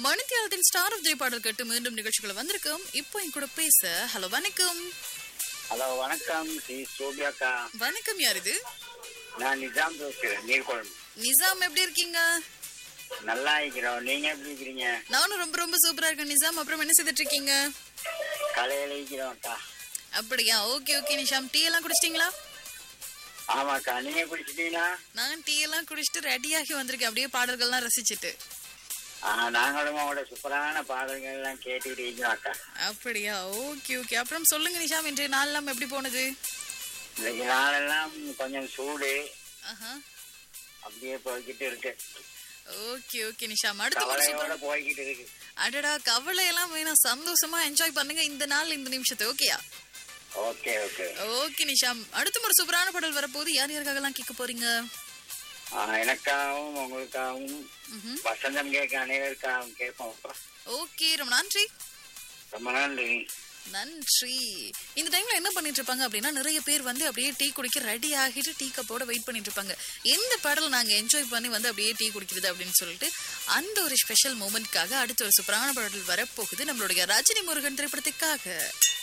மணித்தியாலத்தின் star of the பாடல் கேட்டு மீண்டும் நிகழ்ச்சிகள் வந்திருக்கோம் இப்போ என் கூட பேச ஹலோ வணக்கம் ஹலோ வணக்கம் சி சோபியாக்கா வணக்கம் யார் இது நான் நிஜாம் பேசுகிறேன் நீர்குளம் நிசாம் எப்படி இருக்கீங்க நல்லா இருக்கிறோம் நீங்க எப்படி இருக்கிறீங்க நானும் ரொம்ப ரொம்ப சூப்பரா இருக்கேன் நிசாம் அப்புறம் என்ன செய்துட்டு இருக்கீங்க கலையில இருக்கிறோம்க்கா அப்படியா ஓகே ஓகே நிஷாம் டீ எல்லாம் குடிச்சிட்டீங்களா ஆமாக்கா நீங்க குடிச்சிட்டீங்களா நான் டீ எல்லாம் குடிச்சிட்டு ரெடியாகி வந்திருக்கேன் அப்படியே பாடல்கள்லாம் ரசிச்சிட்டு ஆ, நாங்களும் உங்களோட சூப்பரான பாடல்கள் எல்லாம் கேட்டுக்கிட்டு இருக்கிறோம் அக்கா அப்படியா ஓகே ஓகே அப்புறம் சொல்லுங்க நிஷாம் இன்றைய நாளெல்லாம் எப்படி போனது இன்னைக்கு நாளெல்லாம் கொஞ்சம் சூடு ஆஹா அப்படியே போய்கிட்டு இருக்கு ஓகே ஓகே நிஷாம் அடுத்த ஒரு கவலையோட சூப்பர் போய்கிட்டு இருக்கு அடடா கவலை எல்லாம் வேணாம் சந்தோஷமா என்ஜாய் பண்ணுங்க இந்த நாள் இந்த நிமிஷத்தை ஓகேயா ஓகே ஓகே ஓகே நிஷாம் அடுத்த ஒரு சூப்பரான பாடல் வரப்போது யார் யாருக்காகலாம் கேட்க போறீங்க ஆ, எனக்காகவும் உங்களுக்காகவும் ம்ஹும். வசந்தம் கேட்க அனைவருக்காகவும் கேட்போம் ஓகே ரொம்ப நன்றி ரொம்ப நன்றி நன்றி இந்த டைம்ல என்ன பண்ணிட்டு இருப்பாங்க அப்படின்னா நிறைய பேர் வந்து அப்படியே டீ குடிக்க ரெடி ஆகிட்டு டீ கப்போட வெயிட் பண்ணிட்டு இருப்பாங்க எந்த பாடல் நாங்க என்ஜாய் பண்ணி வந்து அப்படியே டீ குடிக்கிறது அப்படின்னு சொல்லிட்டு அந்த ஒரு ஸ்பெஷல் மூமெண்ட்காக அடுத்த ஒரு சூப்பரான பாடல் வரப்போகுது நம்மளுடைய ரஜினி முருகன் திரைப்படத்துக்காக